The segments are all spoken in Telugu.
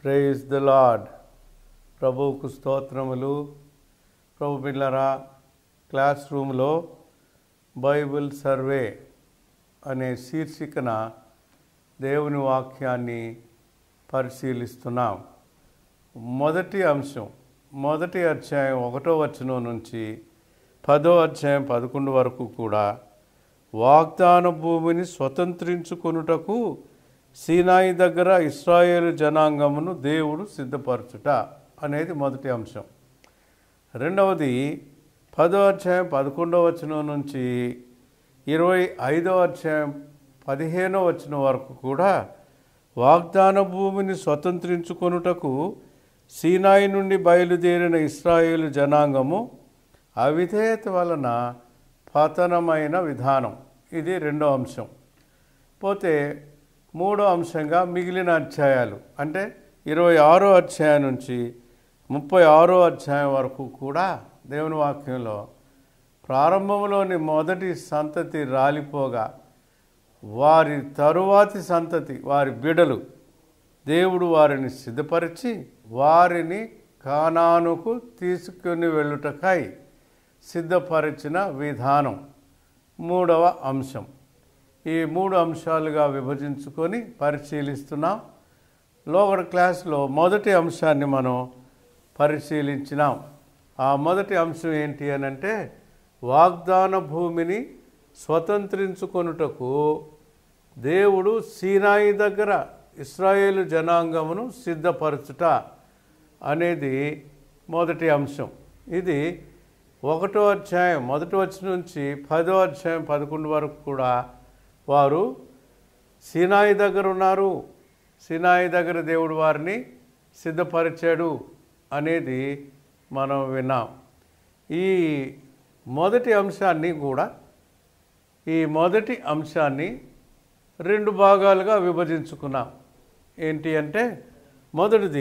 ప్రైజ్ ద లాడ్ ప్రభువుకు స్తోత్రములు ప్రభు పిల్లరా క్లాస్ రూమ్లో బైబిల్ సర్వే అనే శీర్షికన దేవుని వాక్యాన్ని పరిశీలిస్తున్నాం మొదటి అంశం మొదటి అధ్యాయం ఒకటో వచనం నుంచి పదో అధ్యాయం పదకొండు వరకు కూడా వాగ్దాన భూమిని స్వతంత్రించుకొనుటకు సీనాయి దగ్గర ఇస్రాయేలు జనాంగమును దేవుడు సిద్ధపరచుట అనేది మొదటి అంశం రెండవది పదో అధ్యాయం పదకొండవ వచనం నుంచి ఇరవై ఐదవ అధ్యాయం పదిహేనవ వచనం వరకు కూడా వాగ్దాన భూమిని స్వతంత్రించుకొనుటకు సీనాయి నుండి బయలుదేరిన ఇస్రాయేలు జనాంగము అవిధేయత వలన పతనమైన విధానం ఇది రెండో అంశం పోతే మూడో అంశంగా మిగిలిన అధ్యాయాలు అంటే ఇరవై ఆరో అధ్యాయం నుంచి ముప్పై ఆరో అధ్యాయం వరకు కూడా దేవుని వాక్యంలో ప్రారంభంలోని మొదటి సంతతి రాలిపోగా వారి తరువాతి సంతతి వారి బిడలు దేవుడు వారిని సిద్ధపరిచి వారిని కానానుకు తీసుకుని వెళ్ళుటకై సిద్ధపరిచిన విధానం మూడవ అంశం ఈ మూడు అంశాలుగా విభజించుకొని పరిశీలిస్తున్నాం లోగడ క్లాస్లో మొదటి అంశాన్ని మనం పరిశీలించినాం ఆ మొదటి అంశం ఏంటి అని అంటే వాగ్దాన భూమిని స్వతంత్రించుకొనుటకు దేవుడు సీనాయి దగ్గర ఇస్రాయేలు జనాంగమును సిద్ధపరచుట అనేది మొదటి అంశం ఇది ఒకటో అధ్యాయం మొదటి వచ్చి నుంచి పదో అధ్యాయం పదకొండు వరకు కూడా వారు సీనాయి దగ్గర ఉన్నారు సీనాయి దగ్గర దేవుడు వారిని సిద్ధపరిచాడు అనేది మనం విన్నాం ఈ మొదటి అంశాన్ని కూడా ఈ మొదటి అంశాన్ని రెండు భాగాలుగా విభజించుకున్నాం ఏంటి అంటే మొదటిది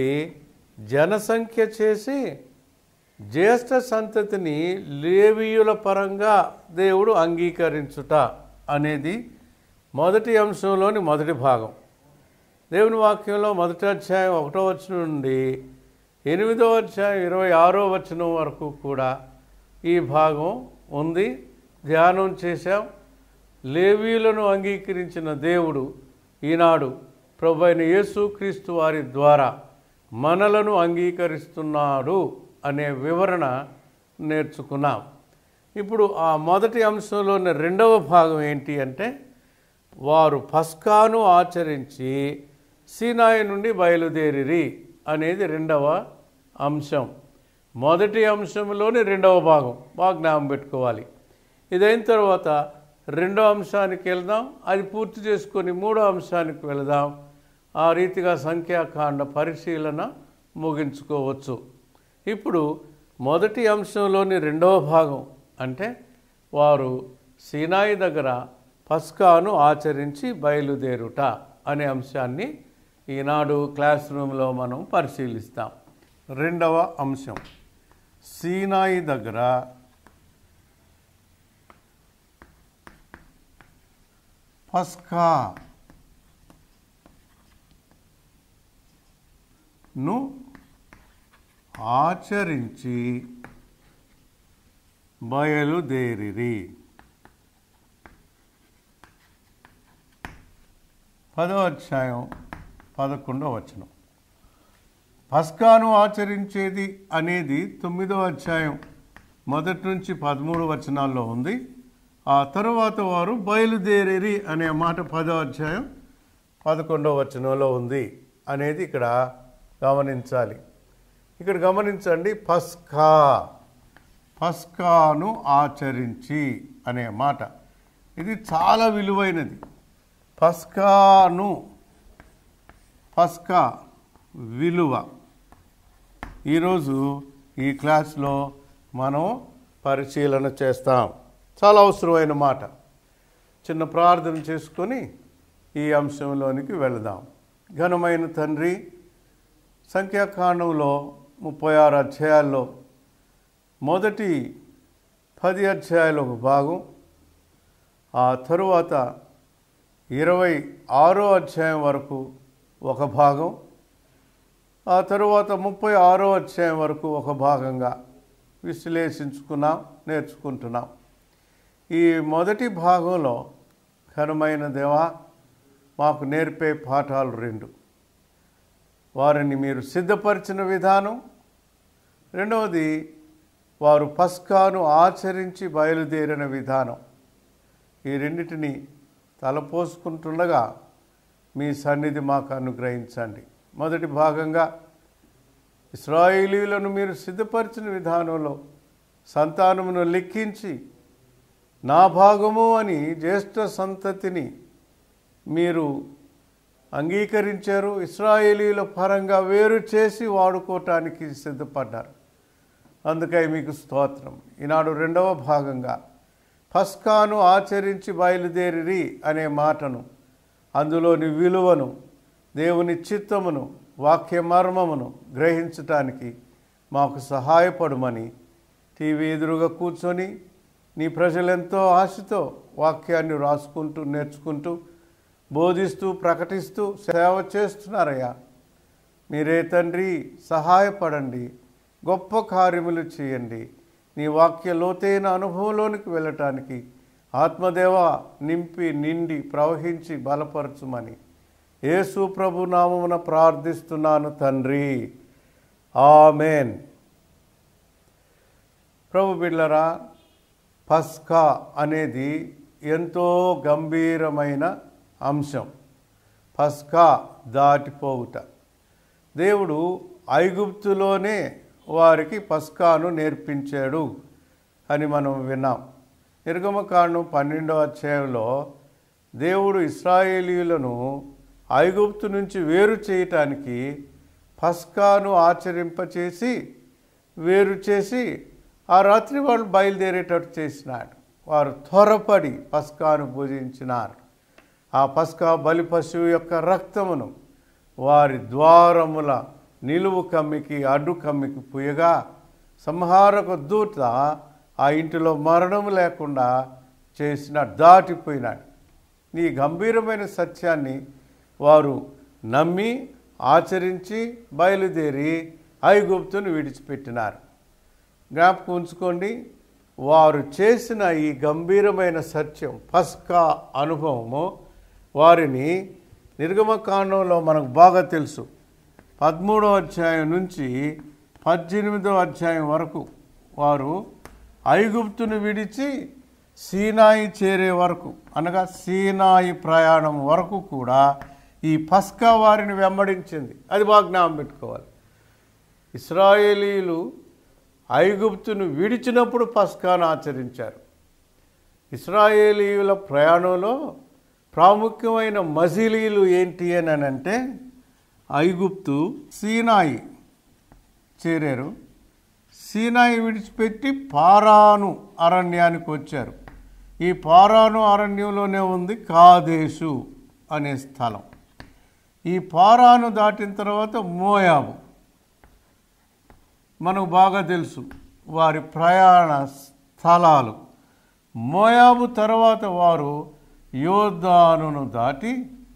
జనసంఖ్య చేసి జ్యేష్ఠ సంతతిని లేవీయుల పరంగా దేవుడు అంగీకరించుట అనేది మొదటి అంశంలోని మొదటి భాగం దేవుని వాక్యంలో మొదటి అధ్యాయం ఒకటో వచనం నుండి ఎనిమిదో అధ్యాయం ఇరవై ఆరో వచనం వరకు కూడా ఈ భాగం ఉంది ధ్యానం చేశాం లేవీలను అంగీకరించిన దేవుడు ఈనాడు ప్రభు అయిన యేసుక్రీస్తు వారి ద్వారా మనలను అంగీకరిస్తున్నాడు అనే వివరణ నేర్చుకున్నాం ఇప్పుడు ఆ మొదటి అంశంలోని రెండవ భాగం ఏంటి అంటే వారు పస్కాను ఆచరించి సీనాయి నుండి బయలుదేరిరి అనేది రెండవ అంశం మొదటి అంశంలోని రెండవ భాగం బాగా జ్ఞాపం పెట్టుకోవాలి ఇదైన తర్వాత రెండో అంశానికి వెళ్దాం అది పూర్తి చేసుకొని మూడో అంశానికి వెళదాం ఆ రీతిగా సంఖ్యాకాండ పరిశీలన ముగించుకోవచ్చు ఇప్పుడు మొదటి అంశంలోని రెండవ భాగం అంటే వారు సీనాయి దగ్గర పస్కాను ఆచరించి బయలుదేరుట అనే అంశాన్ని ఈనాడు క్లాస్ రూమ్లో మనం పరిశీలిస్తాం రెండవ అంశం సీనాయి దగ్గర పస్కా ను ఆచరించి బయలుదేరిరి పదో అధ్యాయం పదకొండో వచనం పస్కాను ఆచరించేది అనేది తొమ్మిదో అధ్యాయం మొదటి నుంచి పదమూడు వచనాల్లో ఉంది ఆ తరువాత వారు బయలుదేరేరి అనే మాట పదో అధ్యాయం పదకొండో వచనంలో ఉంది అనేది ఇక్కడ గమనించాలి ఇక్కడ గమనించండి పస్కా పస్కాను ఆచరించి అనే మాట ఇది చాలా విలువైనది పస్కాను పస్కా విలువ ఈరోజు ఈ క్లాస్లో మనం పరిశీలన చేస్తాం చాలా అవసరమైన మాట చిన్న ప్రార్థన చేసుకొని ఈ అంశంలోనికి వెళదాం ఘనమైన తండ్రి సంఖ్యాకాండంలో ముప్పై ఆరు అధ్యాయాల్లో మొదటి పది అధ్యాయాలు ఒక భాగం ఆ తరువాత ఇరవై ఆరో అధ్యాయం వరకు ఒక భాగం ఆ తరువాత ముప్పై ఆరో అధ్యాయం వరకు ఒక భాగంగా విశ్లేషించుకున్నాం నేర్చుకుంటున్నాం ఈ మొదటి భాగంలో ఘనమైన దేవా మాకు నేర్పే పాఠాలు రెండు వారిని మీరు సిద్ధపరిచిన విధానం రెండవది వారు పస్కాను ఆచరించి బయలుదేరిన విధానం ఈ రెండిటిని తలపోసుకుంటుండగా మీ సన్నిధి మాకు అనుగ్రహించండి మొదటి భాగంగా ఇస్రాయేలీలను మీరు సిద్ధపరిచిన విధానంలో సంతానమును లెక్కించి నా భాగము అని జ్యేష్ఠ సంతతిని మీరు అంగీకరించారు ఇస్రాయేలీల పరంగా వేరు చేసి వాడుకోవటానికి సిద్ధపడ్డారు అందుకై మీకు స్తోత్రం ఈనాడు రెండవ భాగంగా పస్కాను ఆచరించి బయలుదేరిరి అనే మాటను అందులోని విలువను దేవుని చిత్తమును వాక్య మర్మమును గ్రహించటానికి మాకు సహాయపడమని టీవీ ఎదురుగా కూర్చొని నీ ప్రజలెంతో ఆశతో వాక్యాన్ని రాసుకుంటూ నేర్చుకుంటూ బోధిస్తూ ప్రకటిస్తూ సేవ చేస్తున్నారయ్యా మీరే తండ్రి సహాయపడండి గొప్ప కార్యములు చేయండి నీ వాక్య లోతైన అనుభవంలోనికి వెళ్ళటానికి ఆత్మదేవ నింపి నిండి ప్రవహించి బలపరచుమని యేసు ప్రభు నామమున ప్రార్థిస్తున్నాను తండ్రి ఆమెన్ ప్రభు బిళ్ళరా పస్కా అనేది ఎంతో గంభీరమైన అంశం పస్కా దాటిపోవుట దేవుడు ఐగుప్తులోనే వారికి పస్కాను నేర్పించాడు అని మనం విన్నాం నిర్గమకాండం పన్నెండవ అధ్యాయంలో దేవుడు ఇస్రాయేలీలను ఐగుప్తు నుంచి వేరు చేయటానికి పస్కాను ఆచరింపచేసి వేరు చేసి ఆ రాత్రి వాళ్ళు బయలుదేరేటట్టు చేసినాడు వారు త్వరపడి పస్కాను భుజించినారు ఆ పస్కా బలి పశువు యొక్క రక్తమును వారి ద్వారముల నిలువు కమ్మికి అడ్డు కమ్మికి పుయ్యగా సంహారక దూత ఆ ఇంటిలో మరణం లేకుండా చేసిన దాటిపోయినాడు ఈ గంభీరమైన సత్యాన్ని వారు నమ్మి ఆచరించి బయలుదేరి ఐగుప్తును విడిచిపెట్టినారు జ్ఞాపకం ఉంచుకోండి వారు చేసిన ఈ గంభీరమైన సత్యం పస్కా అనుభవము వారిని నిర్గమకాండంలో మనకు బాగా తెలుసు పదమూడవ అధ్యాయం నుంచి పద్దెనిమిదవ అధ్యాయం వరకు వారు ఐగుప్తును విడిచి సీనాయి చేరే వరకు అనగా సీనాయి ప్రయాణం వరకు కూడా ఈ పస్కా వారిని వెంబడించింది అది బాగా జ్ఞాపకం పెట్టుకోవాలి ఇస్రాయేలీలు ఐగుప్తును విడిచినప్పుడు పస్కాను ఆచరించారు ఇస్రాయేలీయుల ప్రయాణంలో ప్రాముఖ్యమైన మజిలీలు ఏంటి అని అంటే ఐగుప్తు సీనాయి చేరారు సీనాయి విడిచిపెట్టి పారాను అరణ్యానికి వచ్చారు ఈ పారాను అరణ్యంలోనే ఉంది కాదేశు అనే స్థలం ఈ పారాను దాటిన తర్వాత మోయాబు మనకు బాగా తెలుసు వారి ప్రయాణ స్థలాలు మోయాబు తర్వాత వారు యోర్దానును దాటి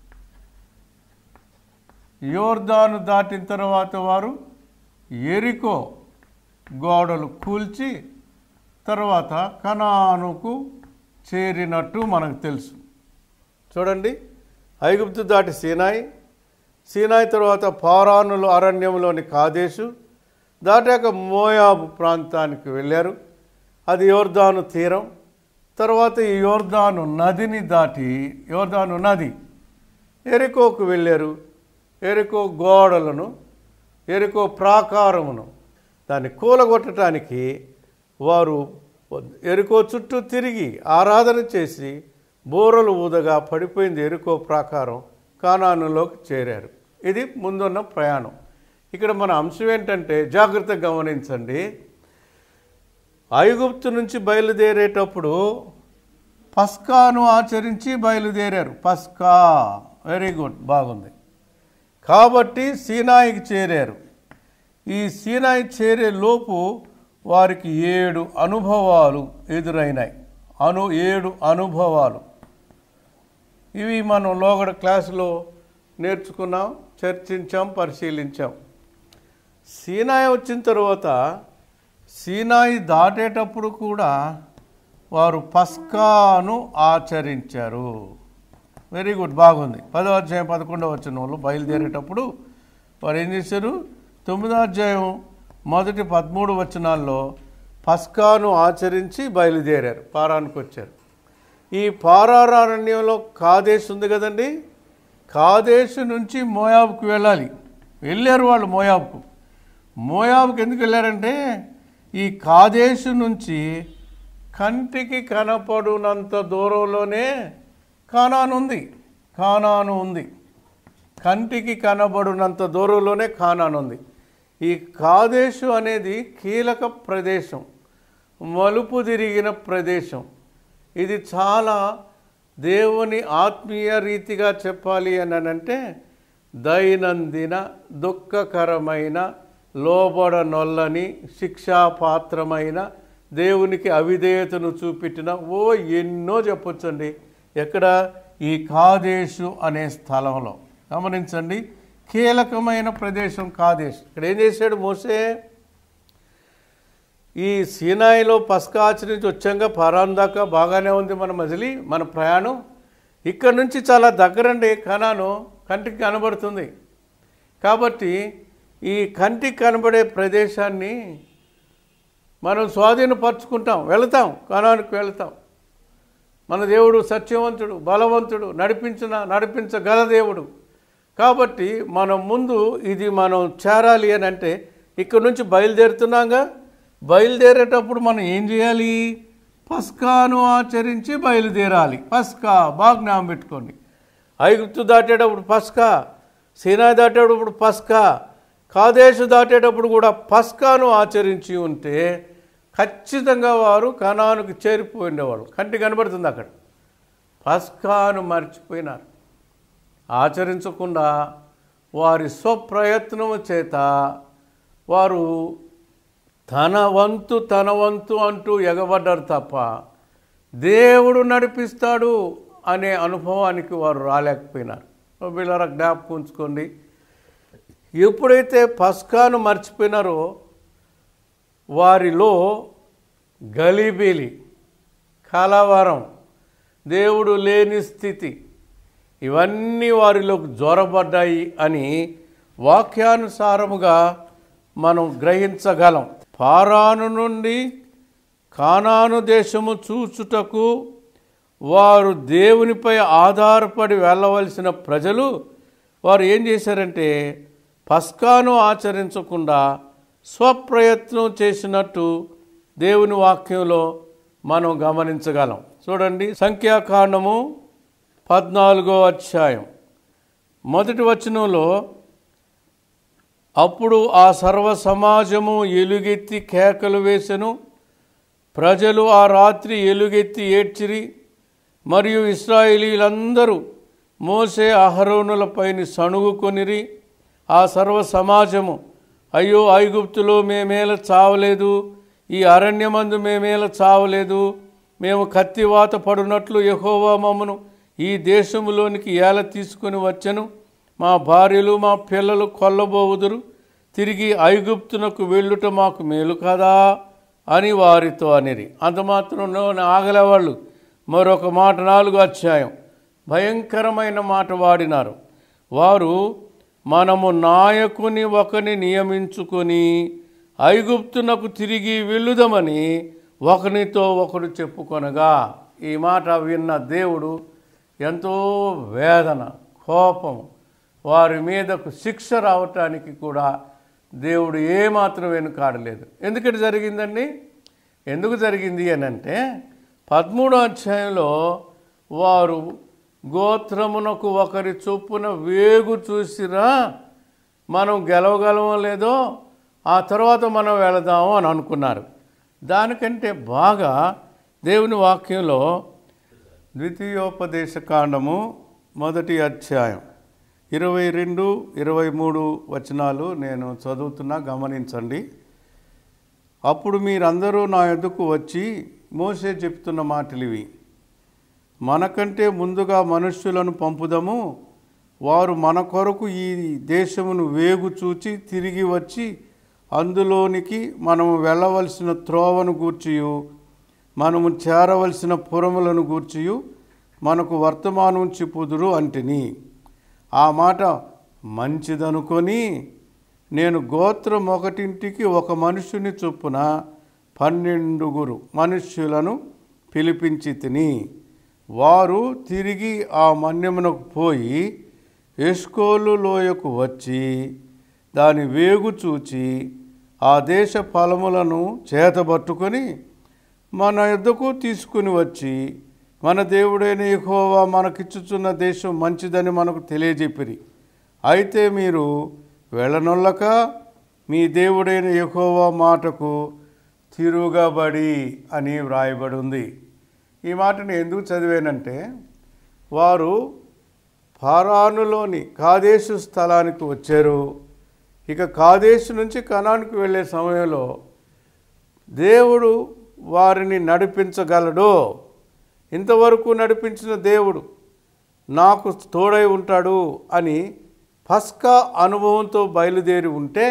యోర్దాను దాటిన తర్వాత వారు ఎరికో గోడలు కూల్చి తర్వాత కనానుకు చేరినట్టు మనకు తెలుసు చూడండి ఐగుప్తు దాటి సీనాయి సీనాయి తర్వాత పారానులు అరణ్యంలోని కాదేశు దాటాక మోయాబు ప్రాంతానికి వెళ్ళారు అది యోర్దాను తీరం తర్వాత ఈ యోర్దాను నదిని దాటి యోర్దాను నది ఎరికోకు వెళ్ళారు ఎరికో గోడలను ఎరికో ప్రాకారమును దాన్ని కూలగొట్టడానికి వారు ఎరుకో చుట్టూ తిరిగి ఆరాధన చేసి బోరలు ఊదగా పడిపోయింది ఎరుకో ప్రాకారం కానానులోకి చేరారు ఇది ముందున్న ప్రయాణం ఇక్కడ మన అంశం ఏంటంటే జాగ్రత్తగా గమనించండి ఐగుప్తు నుంచి బయలుదేరేటప్పుడు పస్కాను ఆచరించి బయలుదేరారు పస్కా వెరీ గుడ్ బాగుంది కాబట్టి సీనాయికి చేరారు ఈ సీనాయి చేరే లోపు వారికి ఏడు అనుభవాలు ఎదురైనాయి అను ఏడు అనుభవాలు ఇవి మనం లోగడ క్లాసులో నేర్చుకున్నాం చర్చించాం పరిశీలించాం సీనాయి వచ్చిన తర్వాత సీనాయి దాటేటప్పుడు కూడా వారు పస్కాను ఆచరించారు వెరీ గుడ్ బాగుంది పదో అధ్యాయం పదకొండవ వచ్చిన వాళ్ళు బయలుదేరేటప్పుడు వారు ఏం చేశారు తొమ్మిదో అధ్యాయం మొదటి పదమూడు వచనాల్లో పస్కాను ఆచరించి బయలుదేరారు పారానికి వచ్చారు ఈ పారారణ్యంలో కాదేశ్ ఉంది కదండి కాదేశ్ నుంచి మోయాబుకు వెళ్ళాలి వెళ్ళారు వాళ్ళు మోయాబుకు మోయాబుకు ఎందుకు వెళ్ళారంటే ఈ కాదేశు నుంచి కంటికి కనపడునంత దూరంలోనే కానాను ఉంది కానాను ఉంది కంటికి కనబడునంత దూరంలోనే కానాను ఉంది ఈ కాదేశు అనేది కీలక ప్రదేశం మలుపు తిరిగిన ప్రదేశం ఇది చాలా దేవుని ఆత్మీయ రీతిగా చెప్పాలి అని అంటే దైనందిన దుఃఖకరమైన లోబడనొల్లని శిక్షాపాత్రమైన దేవునికి అవిధేయతను చూపెట్టిన ఓ ఎన్నో చెప్పొచ్చండి ఎక్కడ ఈ కాదేశు అనే స్థలంలో గమనించండి కీలకమైన ప్రదేశం కాదేశ్ ఇక్కడ ఏం చేశాడు మోసే ఈ సీనాయిలో పస్కా ఆచరించి వచ్చాక పరాన్ దాకా బాగానే ఉంది మన మజిలీ మన ప్రయాణం ఇక్కడ నుంచి చాలా దగ్గరండి కనాను కంటికి కనబడుతుంది కాబట్టి ఈ కంటికి కనబడే ప్రదేశాన్ని మనం స్వాధీనపరుచుకుంటాం వెళతాం కణానికి వెళతాం మన దేవుడు సత్యవంతుడు బలవంతుడు నడిపించిన నడిపించగల దేవుడు కాబట్టి మనం ముందు ఇది మనం చేరాలి అని అంటే ఇక్కడ నుంచి బయలుదేరుతున్నాగా బయలుదేరేటప్పుడు మనం ఏం చేయాలి పస్కాను ఆచరించి బయలుదేరాలి పస్కా బాగా జ్ఞాపం పెట్టుకోండి ఐగుప్తు దాటేటప్పుడు పస్కా సీనాయి దాటేటప్పుడు పస్కా కాదేశు దాటేటప్పుడు కూడా పస్కాను ఆచరించి ఉంటే ఖచ్చితంగా వారు కణానికి చేరిపోయి ఉండేవాళ్ళు కంటి కనబడుతుంది అక్కడ పస్కాను మర్చిపోయినారు ఆచరించకుండా వారి స్వప్రయత్నము చేత వారు తన వంతు తన వంతు అంటూ ఎగబడ్డారు తప్ప దేవుడు నడిపిస్తాడు అనే అనుభవానికి వారు రాలేకపోయినారు వీళ్ళ జ్ఞాపకం ఉంచుకోండి ఎప్పుడైతే పస్కాను మర్చిపోయినారో వారిలో గలిబిలి కలవరం దేవుడు లేని స్థితి ఇవన్నీ వారిలోకి జ్వరబడ్డాయి అని వాక్యానుసారముగా మనం గ్రహించగలం పారాను నుండి కానాను దేశము చూచుటకు వారు దేవునిపై ఆధారపడి వెళ్ళవలసిన ప్రజలు వారు ఏం చేశారంటే పస్కాను ఆచరించకుండా స్వప్రయత్నం చేసినట్టు దేవుని వాక్యంలో మనం గమనించగలం చూడండి సంఖ్యాకాండము పద్నాలుగో అధ్యాయం మొదటి వచనంలో అప్పుడు ఆ సర్వ సమాజము ఎలుగెత్తి కేకలు వేసెను ప్రజలు ఆ రాత్రి ఎలుగెత్తి ఏడ్చిరి మరియు ఇస్రాయేలీలందరూ మోసే అహరోనులపైని సణుగుకొనిరి ఆ సర్వ సమాజము అయ్యో ఐగుప్తులో మేమేల చావలేదు ఈ అరణ్యమందు మేమేల చావలేదు మేము కత్తివాత పడునట్లు యెహోవా మమ్మను ఈ దేశములోనికి ఏల తీసుకుని వచ్చెను మా భార్యలు మా పిల్లలు కొల్లబోవుదురు తిరిగి ఐగుప్తునకు వెళ్ళుట మాకు మేలు కదా అని వారితో అనిరి అంత మాత్రం ఆగలేవాళ్ళు మరొక మాట నాలుగు అధ్యాయం భయంకరమైన మాట వాడినారు వారు మనము నాయకుని ఒకని నియమించుకొని ఐగుప్తునకు తిరిగి వెళ్ళుదమని ఒకనితో ఒకడు చెప్పుకొనగా ఈ మాట విన్న దేవుడు ఎంతో వేదన కోపం వారి మీదకు శిక్ష రావటానికి కూడా దేవుడు ఏమాత్రం వెనుకాడలేదు ఎందుకటి జరిగిందండి ఎందుకు జరిగింది అని అంటే పదమూడో అధ్యాయంలో వారు గోత్రమునకు ఒకరి చొప్పున వేగు చూసిరా మనం గెలవగలమో లేదో ఆ తర్వాత మనం వెళదాము అని అనుకున్నారు దానికంటే బాగా దేవుని వాక్యంలో ద్వితీయోపదేశ కాండము మొదటి అధ్యాయం ఇరవై రెండు ఇరవై మూడు వచనాలు నేను చదువుతున్నా గమనించండి అప్పుడు మీరందరూ నా ఎదుకు వచ్చి మోసే చెప్తున్న మాటలు ఇవి మనకంటే ముందుగా మనుష్యులను పంపుదము వారు మన కొరకు ఈ దేశమును వేగు చూచి తిరిగి వచ్చి అందులోనికి మనము వెళ్ళవలసిన త్రోవను గూర్చియు మనము చేరవలసిన పురములను గూర్చియు మనకు వర్తమానం చెప్పుదురు అంటిని ఆ మాట మంచిదనుకొని నేను గోత్రం ఒకటింటికి ఒక మనుషుని చొప్పున పన్నెండుగురు మనుష్యులను పిలిపించి తిని వారు తిరిగి ఆ మన్యమునకు పోయి ఎస్కోలు లోయకు వచ్చి దాని వేగు చూచి ఆ దేశ ఫలములను చేతబట్టుకొని మన యుద్ధకు తీసుకుని వచ్చి మన దేవుడైన యెహోవా మనకిచ్చుచున్న దేశం మంచిదని మనకు తెలియజెప్పిరి అయితే మీరు వెళ్ళనొల్లక మీ దేవుడైన యెహోవా మాటకు తిరుగబడి అని వ్రాయబడి ఉంది ఈ మాటను ఎందుకు చదివానంటే వారు ఫారానులోని కాదేశు స్థలానికి వచ్చారు ఇక కాదేశు నుంచి కనానికి వెళ్ళే సమయంలో దేవుడు వారిని నడిపించగలడు ఇంతవరకు నడిపించిన దేవుడు నాకు తోడై ఉంటాడు అని పస్కా అనుభవంతో బయలుదేరి ఉంటే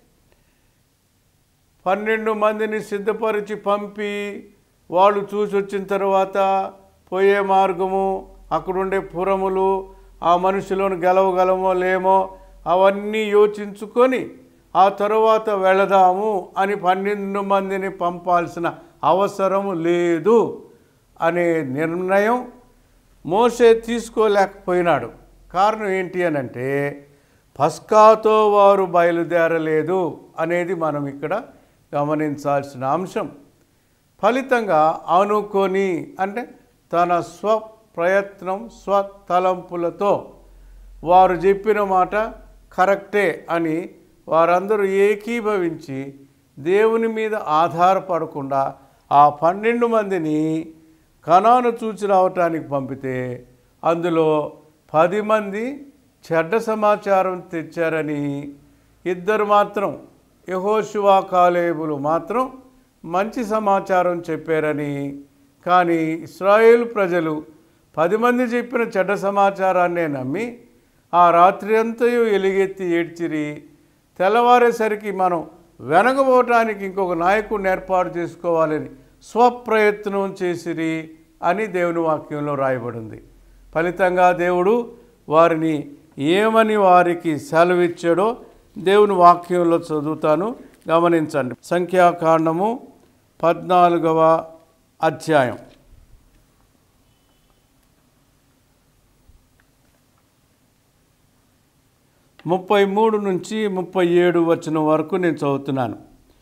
పన్నెండు మందిని సిద్ధపరిచి పంపి వాళ్ళు చూసి వచ్చిన తర్వాత పోయే మార్గము అక్కడుండే పురములు ఆ మనుషులను గెలవగలమో లేమో అవన్నీ యోచించుకొని ఆ తరువాత వెళదాము అని పన్నెండు మందిని పంపాల్సిన అవసరం లేదు అనే నిర్ణయం మోసే తీసుకోలేకపోయినాడు కారణం ఏంటి అని అంటే పస్కాతో వారు బయలుదేరలేదు అనేది మనం ఇక్కడ గమనించాల్సిన అంశం ఫలితంగా అనుకొని అంటే తన స్వప్రయత్నం స్వతలంపులతో వారు చెప్పిన మాట కరెక్టే అని వారందరూ ఏకీభవించి దేవుని మీద ఆధారపడకుండా ఆ పన్నెండు మందిని కణాను చూచి రావటానికి పంపితే అందులో పది మంది చెడ్డ సమాచారం తెచ్చారని ఇద్దరు మాత్రం యహోశివా కాలేబులు మాత్రం మంచి సమాచారం చెప్పారని కానీ ఇస్రాయేల్ ప్రజలు పది మంది చెప్పిన చెడ్డ సమాచారాన్నే నమ్మి ఆ రాత్రి అంతయు ఎలుగెత్తి ఏడ్చిరి తెల్లవారేసరికి మనం వెనకపోవటానికి ఇంకొక నాయకుడిని ఏర్పాటు చేసుకోవాలని స్వప్రయత్నం చేసిరి అని దేవుని వాక్యంలో రాయబడింది ఫలితంగా దేవుడు వారిని ఏమని వారికి సెలవిచ్చాడో దేవుని వాక్యంలో చదువుతాను గమనించండి సంఖ్యాకాండము పద్నాలుగవ అధ్యాయం ముప్పై మూడు నుంచి ముప్పై ఏడు వచ్చిన వరకు నేను చదువుతున్నాను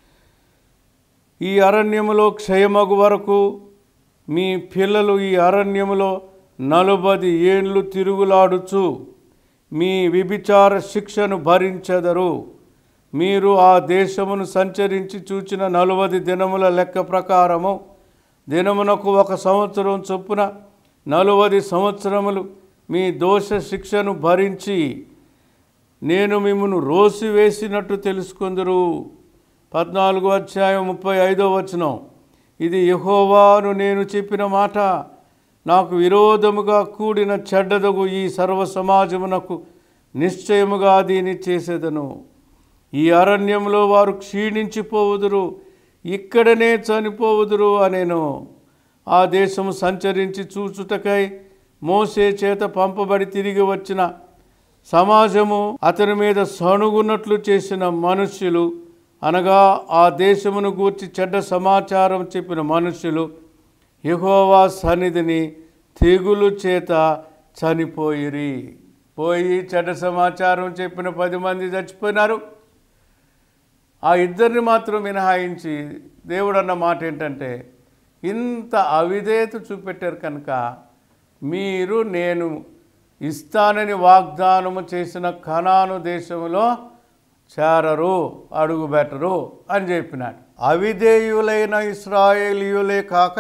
ఈ అరణ్యములో క్షయమగు వరకు మీ పిల్లలు ఈ అరణ్యములో నలుబది ఏండ్లు తిరుగులాడుచు మీ విభిచార శిక్షను భరించెదరు మీరు ఆ దేశమును సంచరించి చూచిన నలువది దినముల లెక్క ప్రకారము దినమునకు ఒక సంవత్సరం చొప్పున నలువది సంవత్సరములు మీ దోష శిక్షను భరించి నేను మిమ్మను రోసి వేసినట్టు తెలుసుకుందరు పద్నాలుగో అధ్యాయం ముప్పై ఐదో వచనం ఇది యహోవాను నేను చెప్పిన మాట నాకు విరోధముగా కూడిన చెడ్డదగు ఈ సర్వ సమాజమునకు నిశ్చయముగా దీని చేసేదను ఈ అరణ్యంలో వారు క్షీణించిపోవుదురు ఇక్కడనే చనిపోవుదురు అనేను ఆ దేశము సంచరించి చూచుటకై మోసే చేత పంపబడి తిరిగి వచ్చిన సమాజము అతని మీద సణుగున్నట్లు చేసిన మనుష్యులు అనగా ఆ దేశమును గూర్చి చెడ్డ సమాచారం చెప్పిన మనుష్యులు యెహోవా సన్నిధిని తెగులు చేత చనిపోయిరి పోయి చెడ్డ సమాచారం చెప్పిన పది మంది చచ్చిపోయినారు ఆ ఇద్దరిని మాత్రం మినహాయించి దేవుడు అన్న మాట ఏంటంటే ఇంత అవిధేయత చూపెట్టారు కనుక మీరు నేను ఇస్తానని వాగ్దానము చేసిన కనాను దేశంలో చేరరు అడుగుబెట్టరు అని చెప్పినాడు అవిధేయులైన ఇస్రాయేలీయులే కాక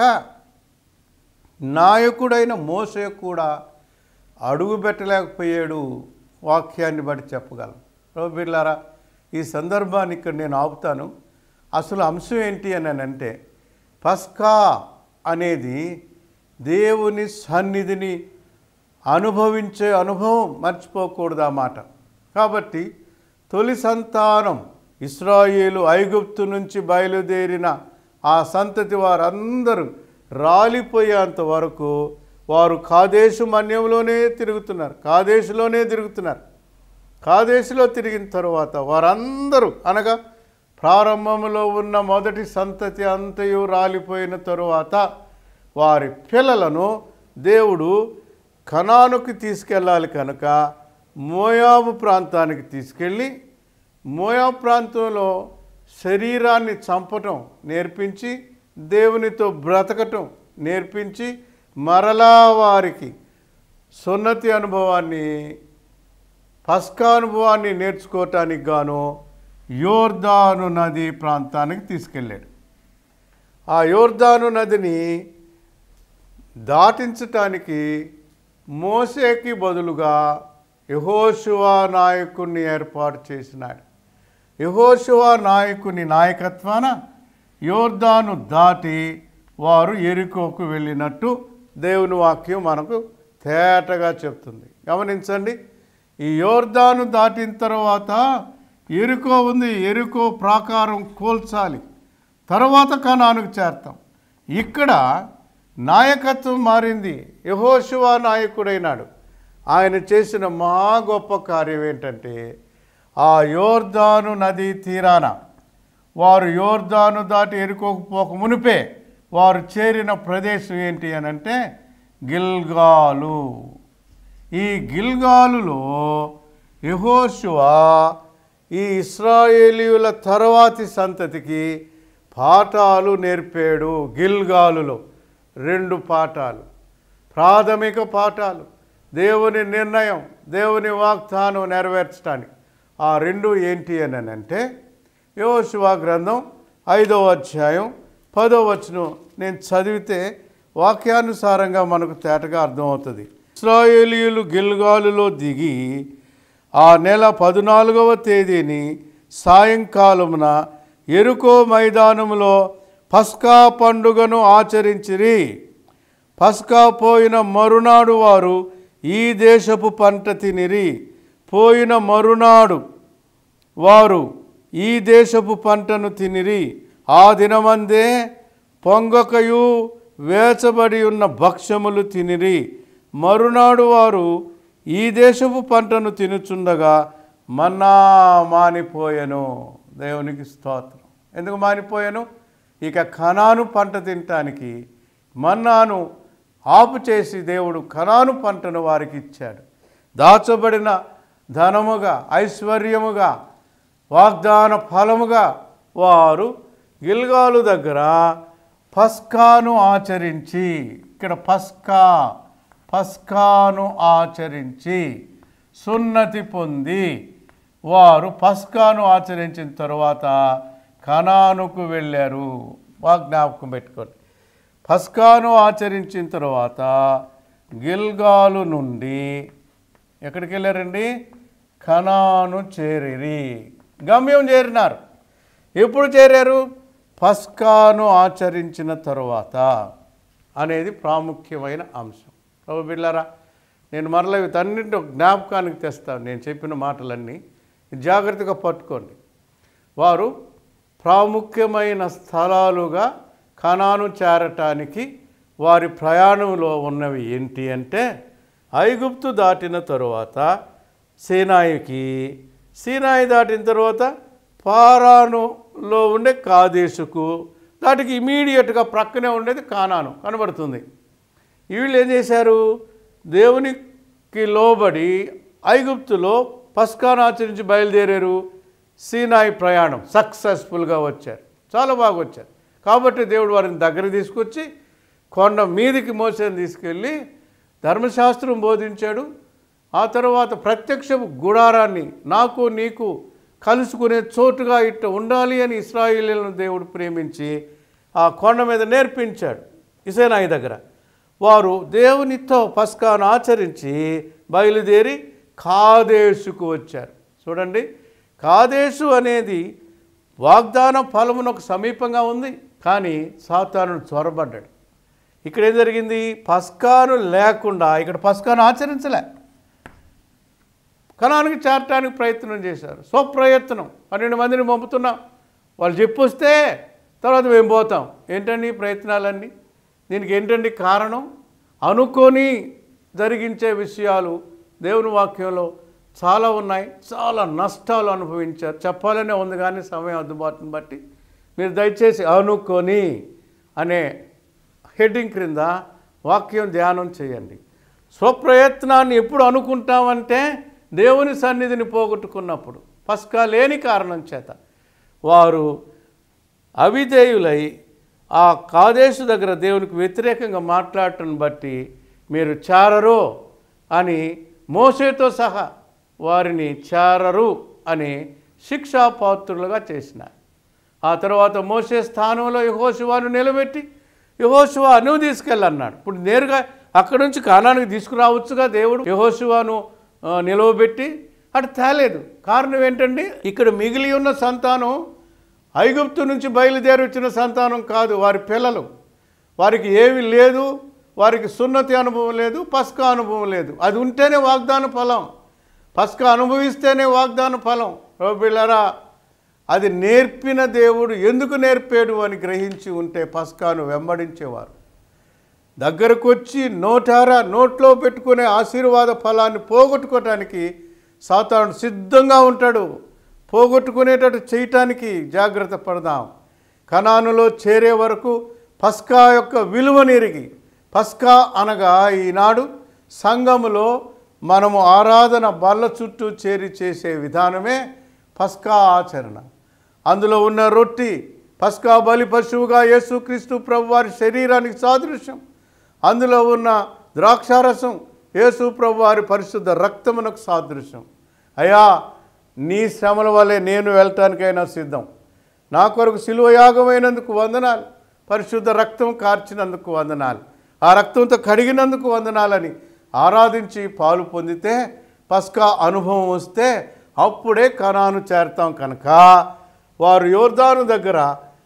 నాయకుడైన మోసే కూడా అడుగు పెట్టలేకపోయాడు వాక్యాన్ని బట్టి చెప్పగలం రోబిర్లారా ఈ సందర్భాన్ని ఇక్కడ నేను ఆపుతాను అసలు అంశం ఏంటి అని అంటే పస్కా అనేది దేవుని సన్నిధిని అనుభవించే అనుభవం మర్చిపోకూడదు ఆ మాట కాబట్టి తొలి సంతానం ఇస్రాయేలు ఐగుప్తు నుంచి బయలుదేరిన ఆ సంతతి వారందరూ రాలిపోయేంత వరకు వారు కాదేశు మన్యంలోనే తిరుగుతున్నారు కాదేశులోనే తిరుగుతున్నారు కాదేశులో తిరిగిన తరువాత వారందరూ అనగా ప్రారంభంలో ఉన్న మొదటి సంతతి అంతయు రాలిపోయిన తరువాత వారి పిల్లలను దేవుడు కనానుకి తీసుకెళ్ళాలి కనుక మోయాబు ప్రాంతానికి తీసుకెళ్ళి మోయాబు ప్రాంతంలో శరీరాన్ని చంపటం నేర్పించి దేవునితో బ్రతకటం నేర్పించి మరలా వారికి సున్నతి అనుభవాన్ని పస్కానుభవాన్ని నేర్చుకోవటానికి గాను యోర్దాను నది ప్రాంతానికి తీసుకెళ్ళాడు ఆ యోర్దాను నదిని దాటించటానికి మోసేకి బదులుగా యహోశువా నాయకుడిని ఏర్పాటు చేసినాడు యహోశువా నాయకుని నాయకత్వాన యోర్దాను దాటి వారు ఎరుకోకు వెళ్ళినట్టు దేవుని వాక్యం మనకు తేటగా చెప్తుంది గమనించండి ఈ యోర్దాను దాటిన తర్వాత ఎరుకో ఉంది ఎరుకో ప్రాకారం కూల్చాలి తర్వాత కనానుకు చేరతాం ఇక్కడ నాయకత్వం మారింది యహోశివా నాయకుడైనాడు ఆయన చేసిన మహా గొప్ప కార్యం ఏంటంటే ఆ యోర్దాను నదీ తీరాన వారు యోర్దాను దాటి ఎరుకోకపోక మునిపే వారు చేరిన ప్రదేశం ఏంటి అని అంటే గిల్గాలు ఈ గిల్గాలులో యహోశువా ఈ ఇస్రాయేలీయుల తర్వాతి సంతతికి పాఠాలు నేర్పాడు గిల్గాలులో రెండు పాఠాలు ప్రాథమిక పాఠాలు దేవుని నిర్ణయం దేవుని వాగ్దానం నెరవేర్చడానికి ఆ రెండు ఏంటి అని అంటే యోశువా గ్రంథం ఐదవ అధ్యాయం పదో వచనం నేను చదివితే వాక్యానుసారంగా మనకు తేటగా అర్థమవుతుంది ఇస్రాయేలీయులు గిల్గాలులో దిగి ఆ నెల పద్నాలుగవ తేదీని సాయంకాలమున ఎరుకో మైదానములో పస్కా పండుగను ఆచరించిరి పస్కా పోయిన మరునాడు వారు ఈ దేశపు పంట తినిరి పోయిన మరునాడు వారు ఈ దేశపు పంటను తినిరి ఆ దినమందే పొంగకయు వేచబడి ఉన్న భక్ష్యములు తినిరి మరునాడు వారు ఈ దేశపు పంటను తినుచుండగా మన్నా మానిపోయెను దేవునికి స్తోత్రం ఎందుకు మానిపోయాను ఇక కనాను పంట తినటానికి మన్నాను ఆపు చేసి దేవుడు కనాను పంటను వారికి ఇచ్చాడు దాచబడిన ధనముగా ఐశ్వర్యముగా వాగ్దాన ఫలముగా వారు గిల్గాలు దగ్గర పస్కాను ఆచరించి ఇక్కడ పస్కా పస్కాను ఆచరించి సున్నతి పొంది వారు పస్కాను ఆచరించిన తరువాత కనానుకు వెళ్ళారు బాగా జ్ఞాపకం పెట్టుకోండి పస్కాను ఆచరించిన తర్వాత గిల్గాలు నుండి ఎక్కడికి వెళ్ళారండి కనాను చేరిరి గమ్యం చేరినారు ఎప్పుడు చేరారు పస్కాను ఆచరించిన తరువాత అనేది ప్రాముఖ్యమైన అంశం ప్రభు బిళ్ళారా నేను మరలా వీటన్నింటి జ్ఞాపకానికి తెస్తాను నేను చెప్పిన మాటలన్నీ జాగ్రత్తగా పట్టుకోండి వారు ప్రాముఖ్యమైన స్థలాలుగా కనాను చేరటానికి వారి ప్రయాణంలో ఉన్నవి ఏంటి అంటే ఐగుప్తు దాటిన తరువాత సీనాయికి సీనాయి దాటిన తర్వాత పారానులో ఉండే కాదేశుకు దాటికి ఇమీడియట్గా ప్రక్కనే ఉండేది కానాను కనబడుతుంది వీళ్ళు ఏం చేశారు దేవునికి లోబడి ఐగుప్తులో పస్కాను ఆచరించి బయలుదేరారు సీనాయి ప్రయాణం సక్సెస్ఫుల్గా వచ్చారు చాలా బాగా వచ్చారు కాబట్టి దేవుడు వారిని దగ్గర తీసుకొచ్చి కొండ మీదికి మోసేని తీసుకెళ్ళి ధర్మశాస్త్రం బోధించాడు ఆ తర్వాత ప్రత్యక్ష గుడారాన్ని నాకు నీకు కలుసుకునే చోటుగా ఇట్ట ఉండాలి అని ఇస్రాయిలీలను దేవుడు ప్రేమించి ఆ కొండ మీద నేర్పించాడు ఇసేనాయి దగ్గర వారు దేవునితో పస్కాను ఆచరించి బయలుదేరి కాదేశుకు వచ్చారు చూడండి కాదేశు అనేది వాగ్దాన ఫలమునకు సమీపంగా ఉంది కానీ సాతాను చొరబడ్డాడు ఇక్కడ ఏం జరిగింది పస్కాను లేకుండా ఇక్కడ పస్కాను ఆచరించలే కణానికి చేరటానికి ప్రయత్నం చేశారు స్వప్రయత్నం పన్నెండు మందిని పంపుతున్నాం వాళ్ళు చెప్పొస్తే తర్వాత మేము పోతాం ఏంటండి ఈ ప్రయత్నాలన్నీ దీనికి ఏంటండి కారణం అనుకొని జరిగించే విషయాలు దేవుని వాక్యంలో చాలా ఉన్నాయి చాలా నష్టాలు అనుభవించారు చెప్పాలనే ఉంది కానీ సమయం అందుబాటును బట్టి మీరు దయచేసి అనుకొని అనే హెడ్డింగ్ క్రింద వాక్యం ధ్యానం చేయండి స్వప్రయత్నాన్ని ఎప్పుడు అనుకుంటామంటే దేవుని సన్నిధిని పోగొట్టుకున్నప్పుడు పస్కా లేని కారణం చేత వారు అవిధేయులై ఆ కాదేశు దగ్గర దేవునికి వ్యతిరేకంగా మాట్లాడటం బట్టి మీరు చారరు అని మోసేతో సహా వారిని చారరు అని శిక్షాపాత్రులుగా చేసినారు ఆ తర్వాత మోసే స్థానంలో యహోశివాను నిలబెట్టి యహోశివా నువ్వు తీసుకెళ్ళన్నాడు ఇప్పుడు నేరుగా అక్కడి నుంచి కానానికి తీసుకురావచ్చుగా దేవుడు యహోశివాను ఆ, నిలవబెట్టి అటు తేలేదు కారణం ఏంటండి ఇక్కడ మిగిలి ఉన్న సంతానం ఐగుప్తు నుంచి బయలుదేరి వచ్చిన సంతానం కాదు వారి పిల్లలు వారికి ఏమీ లేదు వారికి సున్నతి అనుభవం లేదు పస్కా అనుభవం లేదు అది ఉంటేనే వాగ్దాన ఫలం పస్కా అనుభవిస్తేనే వాగ్దాన ఫలం బిళ్ళరా అది నేర్పిన దేవుడు ఎందుకు నేర్పాడు అని గ్రహించి ఉంటే పస్కాను వెంబడించేవారు దగ్గరకు వచ్చి నోటారా నోట్లో పెట్టుకునే ఆశీర్వాద ఫలాన్ని పోగొట్టుకోవటానికి సాతానుడు సిద్ధంగా ఉంటాడు పోగొట్టుకునేటట్టు చేయటానికి జాగ్రత్త పడదాం కణానులో చేరే వరకు పస్కా యొక్క విలువనెరిగి పస్కా అనగా ఈనాడు సంఘములో మనము ఆరాధన బల్ల చుట్టూ చేరి చేసే విధానమే పస్కా ఆచరణ అందులో ఉన్న రొట్టి పస్కా బలి పశువుగా యేసుక్రీస్తు ప్రభు వారి శరీరానికి సాదృశ్యం అందులో ఉన్న ద్రాక్షారసం యేసు ప్రభు వారి పరిశుద్ధ రక్తమునకు సాదృశ్యం అయ్యా నీ శ్రమల వల్లే నేను వెళ్ళటానికైనా సిద్ధం నా కొరకు శిలువ యాగమైనందుకు వందనాలు పరిశుద్ధ రక్తం కార్చినందుకు వందనాలు ఆ రక్తంతో కడిగినందుకు వందనాలని ఆరాధించి పాలు పొందితే పస్కా అనుభవం వస్తే అప్పుడే కణాను చేరతాం కనుక వారు యోర్దాను దగ్గర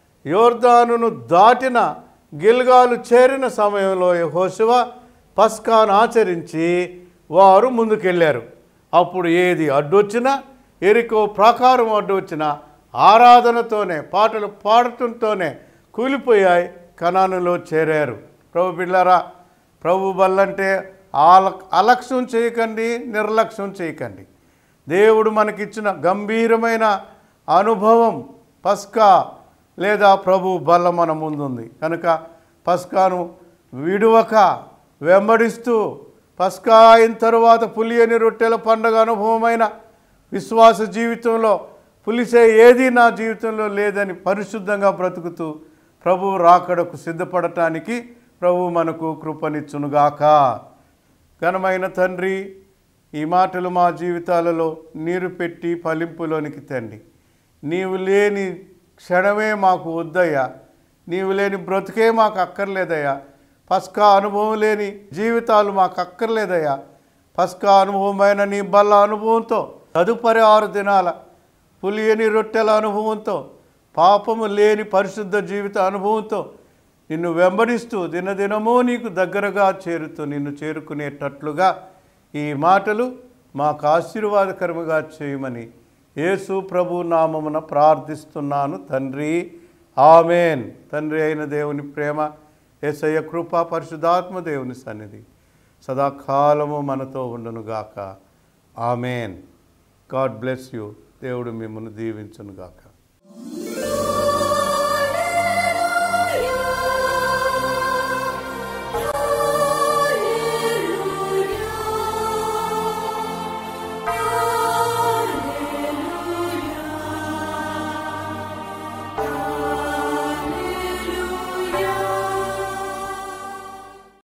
యోర్దానును దాటిన గిల్గాలు చేరిన సమయంలో యెహోషువ పస్కాను ఆచరించి వారు ముందుకెళ్ళారు అప్పుడు ఏది అడ్డొచ్చినా ఎరికో ప్రాకారం అడ్డొచ్చినా ఆరాధనతోనే పాటలు పాడటంతోనే కూలిపోయాయి కణానులో చేరారు ప్రభు బిళ్ళారా ప్రభు బల్లంటే ఆల అలక్ష్యం చేయకండి నిర్లక్ష్యం చేయకండి దేవుడు మనకిచ్చిన గంభీరమైన అనుభవం పస్కా లేదా ప్రభు బల్ల మన ముందుంది కనుక పస్కాను విడువక వెంబడిస్తూ పస్కా అయిన తరువాత పులియని రొట్టెల పండగ అనుభవమైన విశ్వాస జీవితంలో పులిసే ఏది నా జీవితంలో లేదని పరిశుద్ధంగా బ్రతుకుతూ ప్రభు రాకడకు సిద్ధపడటానికి ప్రభు మనకు కృపనిచ్చునుగాక ఘనమైన తండ్రి ఈ మాటలు మా జీవితాలలో నీరు పెట్టి ఫలింపులోనికి తండి నీవు లేని క్షణమే మాకు వద్దయ్యా నీవు లేని బ్రతుకే మాకు అక్కర్లేదయ్యా పస్కా అనుభవం లేని జీవితాలు మాకు అక్కర్లేదయ్యా పస్కా అనుభవమైన నీ బల్ల అనుభవంతో తదుపరి ఆరు దినాల పులియని రొట్టెల అనుభవంతో పాపము లేని పరిశుద్ధ జీవిత అనుభవంతో నిన్ను వెంబడిస్తూ దినదినమూ నీకు దగ్గరగా చేరుతూ నిన్ను చేరుకునేటట్లుగా ఈ మాటలు మాకు ఆశీర్వాదకరముగా చేయమని యేసు ప్రభు నామమున ప్రార్థిస్తున్నాను తండ్రి ఆమెన్ తండ్రి అయిన దేవుని ప్రేమ యేసయ్య కృప పరిశుద్ధాత్మ దేవుని సన్నిధి సదాకాలము మనతో ఉండునుగాక ఆమెన్ గాడ్ బ్లెస్ యూ దేవుడు మిమ్మల్ని దీవించునుగాక